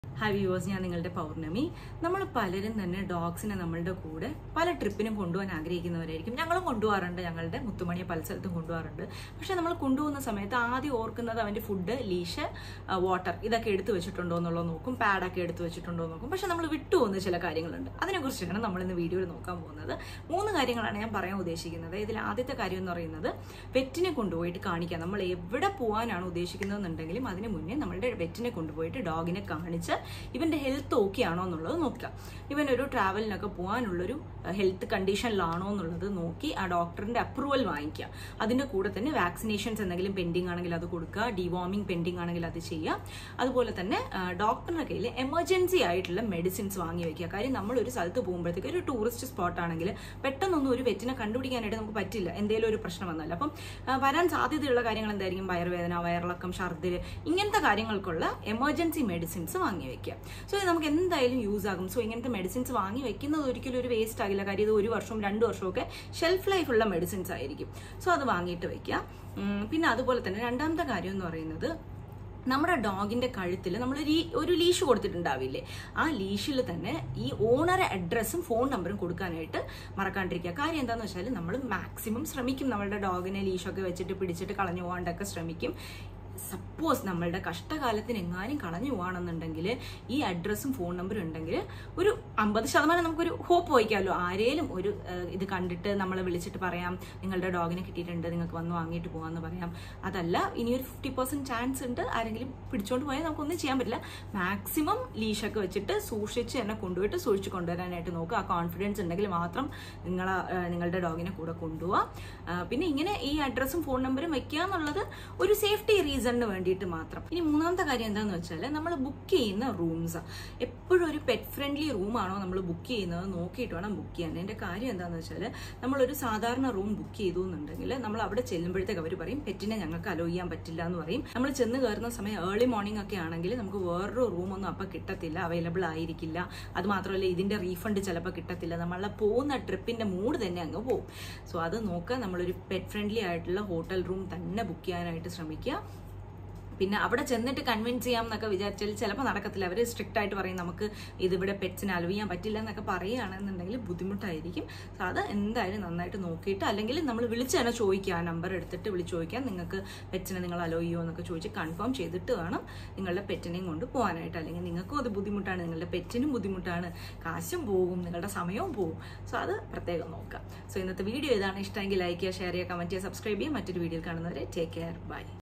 hi viewers ഞാൻ നിങ്ങളുടെ പൗർണമി നമ്മൾ പലരും തന്നെ ഡോഗ്സിനെ നമ്മളുടെ കൂടെ പല ട്രിപ്പിനും കൊണ്ടുപോകാൻ ആഗ്രഹിക്കുന്നവരായിരിക്കും ഞങ്ങളും കൊണ്ടുപോകാറുണ്ട് ഞങ്ങളുടെ മുത്തുമണിയെ പല സ്ഥലത്തും കൊണ്ടുപോകാറുണ്ട് പക്ഷെ നമ്മൾ കൊണ്ടുപോകുന്ന സമയത്ത് ആദ്യം ഓർക്കുന്നത് അവൻ്റെ ഫുഡ് ലീഷ് വാട്ടർ ഇതൊക്കെ എടുത്തു വെച്ചിട്ടുണ്ടോ എന്നുള്ളത് നോക്കും പാഡൊക്കെ എടുത്തു വെച്ചിട്ടുണ്ടോ എന്ന് നോക്കും പക്ഷെ നമ്മൾ വിട്ടുപോകുന്ന ചില കാര്യങ്ങളുണ്ട് അതിനെക്കുറിച്ചാണ് നമ്മൾ ഇന്ന് വീഡിയോയിൽ നോക്കാൻ പോകുന്നത് മൂന്ന് കാര്യങ്ങളാണ് ഞാൻ പറയാൻ ഉദ്ദേശിക്കുന്നത് ഇതിൽ ആദ്യത്തെ കാര്യം എന്ന് പറയുന്നത് വെറ്റിനെ കൊണ്ടുപോയിട്ട് കാണിക്കുക നമ്മൾ എവിടെ പോകാനാണ് ഉദ്ദേശിക്കുന്നതെന്നുണ്ടെങ്കിലും അതിന് മുന്നേ നമ്മളുടെ വെറ്റിനെ കൊണ്ടുപോയിട്ട് ഡോഗിനെ കാണിച്ച് ഇവന്റെ ഹെൽത്ത് ഓക്കെ ആണോ എന്നുള്ളത് നോക്കുക ഇവൻ ഒരു ട്രാവലിനൊക്കെ പോകാനുള്ളൊരു ഹെൽത്ത് കണ്ടീഷനിലാണോ എന്നുള്ളത് നോക്കി ആ ഡോക്ടറിന്റെ അപ്രൂവൽ വാങ്ങിക്കുക അതിന്റെ കൂടെ തന്നെ വാക്സിനേഷൻസ് എന്തെങ്കിലും പെൻഡിങ് ആണെങ്കിൽ അത് കൊടുക്കുക ഡിവോമിംഗ് പെൻഡിങ് ആണെങ്കിൽ അത് ചെയ്യുക അതുപോലെ തന്നെ ഡോക്ടറിന്റെ കയ്യിൽ എമർജൻസി ആയിട്ടുള്ള മെഡിസിൻസ് വാങ്ങി വെക്കുക കാര്യം നമ്മൾ ഒരു സ്ഥലത്ത് പോകുമ്പോഴത്തേക്ക് ഒരു ടൂറിസ്റ്റ് സ്പോട്ട് ആണെങ്കിൽ പെട്ടെന്നൊന്നും ഒരു വെറ്റിനെ കണ്ടുപിടിക്കാനായിട്ട് നമുക്ക് പറ്റില്ല എന്തെങ്കിലും ഒരു പ്രശ്നം വന്നാൽ അപ്പം ആ, വരാൻ സാധ്യതയുള്ള കാര്യങ്ങൾ എന്തായിരിക്കും വയറുവേദന വയറിളക്കം ഛർദിൽ ഇങ്ങനത്തെ കാര്യങ്ങൾക്കുള്ള എമർജൻസി മെഡിസിൻസ് വാങ്ങി വെക്കുക സോ ഇത് നമുക്ക് എന്തായാലും യൂസ് ആകും സോ ഇങ്ങനത്തെ മെഡിസിൻസ് വാങ്ങി വെക്കുന്നത് ഒരിക്കലും ഒരു വേസ്റ്റ് ആകില്ല കാര്യം ഇത് ഒരു വർഷവും രണ്ട് വർഷവും ഒക്കെ ഷെൽഫ് ലൈഫ് ഉള്ള മെഡിസിൻസ് ആയിരിക്കും സോ അത് വാങ്ങിയിട്ട് വെക്കുക ഉം, പിന്നെ അതുപോലെ തന്നെ രണ്ടാമത്തെ കാര്യം എന്ന് പറയുന്നത് നമ്മുടെ ഡോഗിന്റെ കഴുത്തിൽ നമ്മൾ ഒരു ലീഷ് കൊടുത്തിട്ടുണ്ടാവില്ലേ ആ ലീഷിൽ തന്നെ ഈ ഓണർ അഡ്രസ്സും ഫോൺ നമ്പറും കൊടുക്കാനായിട്ട് മറക്കാണ്ടിരിക്കുക കാര്യം എന്താണെന്ന് വെച്ചാൽ നമ്മൾ മാക്സിമം ശ്രമിക്കും നമ്മളുടെ ഡോഗിനെ ലീഷൊക്കെ വെച്ചിട്ട് പിടിച്ചിട്ട് കളഞ്ഞു പോകാണ്ടൊക്കെ ശ്രമിക്കും സപ്പോസ് നമ്മളുടെ കഷ്ടകാലത്തിന് എങ്ങാനും കളഞ്ഞു പോവാണെന്നുണ്ടെങ്കിൽ ഈ അഡ്രസ്സും ഫോൺ നമ്പറും ഉണ്ടെങ്കിൽ ഒരു അമ്പത് ശതമാനം നമുക്കൊരു ഹോപ്പ് വയ്ക്കാമല്ലോ ആരേലും ഒരു ഏഹ്, ഇത് കണ്ടിട്ട് നമ്മളെ വിളിച്ചിട്ട് പറയാം നിങ്ങളുടെ ഡോഗിനെ കിട്ടിയിട്ടുണ്ട് നിങ്ങൾക്ക് വന്ന് വാങ്ങിയിട്ട് പോകാമെന്ന് പറയാം അതല്ല ഇനി ഒരു ഫിഫ്റ്റി പെർസെന്റ് ചാൻസ് ഉണ്ട് ആരെങ്കിലും പിടിച്ചോണ്ട് പോയാൽ നമുക്കൊന്നും ചെയ്യാൻ പറ്റില്ല മാക്സിമം ലീഷൊക്കെ വെച്ചിട്ട് സൂക്ഷിച്ച് തന്നെ കൊണ്ടുപോയിട്ട് സൂക്ഷിച്ച് കൊണ്ടുവരാനായിട്ട് നോക്കുക ആ കോൺഫിഡൻസ് ഉണ്ടെങ്കിൽ മാത്രം നിങ്ങൾ നിങ്ങളുടെ ഡോഗിനെ കൂടെ കൊണ്ടുപോവാം ആ, പിന്നെ ഇങ്ങനെ ഈ അഡ്രസ്സും ഫോൺ നമ്പറും വെക്കുക എന്നുള്ളത് ഒരു സേഫ്റ്റി റീസണിന് വേണ്ടിയിട്ട് മാത്രം ഇനി മൂന്നാമത്തെ കാര്യം എന്താണെന്ന് വെച്ചാൽ നമ്മൾ ബുക്ക് ചെയ്യുന്ന റൂംസ് എപ്പോഴും ഒരു പെറ്റ് ഫ്രണ്ട്ലി റൂമാണോ നമ്മൾ ബുക്ക് ചെയ്യുന്നത് നോക്കിയിട്ട് വേണം ബുക്ക് ചെയ്യാൻ എൻ്റെ കാര്യം എന്താണെന്ന് വെച്ചാൽ നമ്മളൊരു സാധാരണ റൂം ബുക്ക് ചെയ്തു എന്നുണ്ടെങ്കിൽ നമ്മൾ അവിടെ ചെല്ലുമ്പോഴത്തേക്ക് അവർ പറയും പെറ്റിനെ ഞങ്ങൾക്ക് അലോ ചെയ്യാൻ പറ്റില്ല എന്ന് പറയും നമ്മൾ ചെന്ന് കയറുന്ന സമയം ഏർലി മോർണിംഗ് ഒക്കെ ആണെങ്കിൽ നമുക്ക് വേറൊരു റൂമൊന്നും അപ്പം കിട്ടത്തില്ല അവൈലബിൾ ആയിരിക്കില്ല അത് മാത്രമല്ല ഇതിന്റെ റീഫണ്ട് ചിലപ്പോൾ കിട്ടത്തില്ല നമ്മളെ പോകുന്ന ട്രിപ്പിന്റെ മൂഡ് തന്നെ അങ്ങ് പോകും സോ അത് നോക്കുക നമ്മളൊരു പെറ്റ് ഫ്രണ്ട്ലി ആയിട്ടുള്ള ഹോട്ടൽ റൂം തന്നെ ബുക്ക് ചെയ്യാനായിട്ട് ശ്രമിക്കുക പിന്നെ അവിടെ ചെന്നിട്ട് കൺവിൻസ് ചെയ്യാം എന്നൊക്കെ വിചാരിച്ചാൽ ചിലപ്പോൾ നടക്കത്തില്ല അവർ സ്ട്രിക്റ്റ് ആയിട്ട് പറയും നമുക്ക് ഇതിവിടെ പെറ്റ്സിനെ അലവ് ചെയ്യാൻ പറ്റില്ല എന്നൊക്കെ പറയുകയാണെന്നുണ്ടെങ്കിൽ ബുദ്ധിമുട്ടായിരിക്കും സോ അത് എന്തായാലും നന്നായിട്ട് നോക്കിയിട്ട് അല്ലെങ്കിൽ നമ്മൾ വിളിച്ച് തന്നെ ചോദിക്കുക ആ നമ്പർ എടുത്തിട്ട് വിളിച്ച് ചോദിക്കാം നിങ്ങൾക്ക് പെറ്റ്സിനെ നിങ്ങൾ അലോ ചെയ്യുമോ എന്നൊക്കെ ചോദിച്ച് കൺഫേം ചെയ്തിട്ട് വേണം നിങ്ങളുടെ പെറ്റിനെയും കൊണ്ട് പോകാനായിട്ട് അല്ലെങ്കിൽ നിങ്ങൾക്കും അത് ബുദ്ധിമുട്ടാണ് നിങ്ങളുടെ പെറ്റിനും ബുദ്ധിമുട്ടാണ് കാശും പോകും നിങ്ങളുടെ സമയവും പോകും സോ അത് പ്രത്യേകം നോക്കാം സോ ഇന്നത്തെ വീഡിയോ ഇതാണ് ഇഷ്ടമെങ്കിൽ ലൈക്ക് ചെയ്യുക ഷെയർ ചെയ്യുക കമൻറ്റ് ചെയ്യുക സബ്സ്ക്രൈബ് ചെയ്യുക മറ്റൊരു വീഡിയോയിൽ കാണുന്നവരെ ടേക്ക് കെയർ ബൈ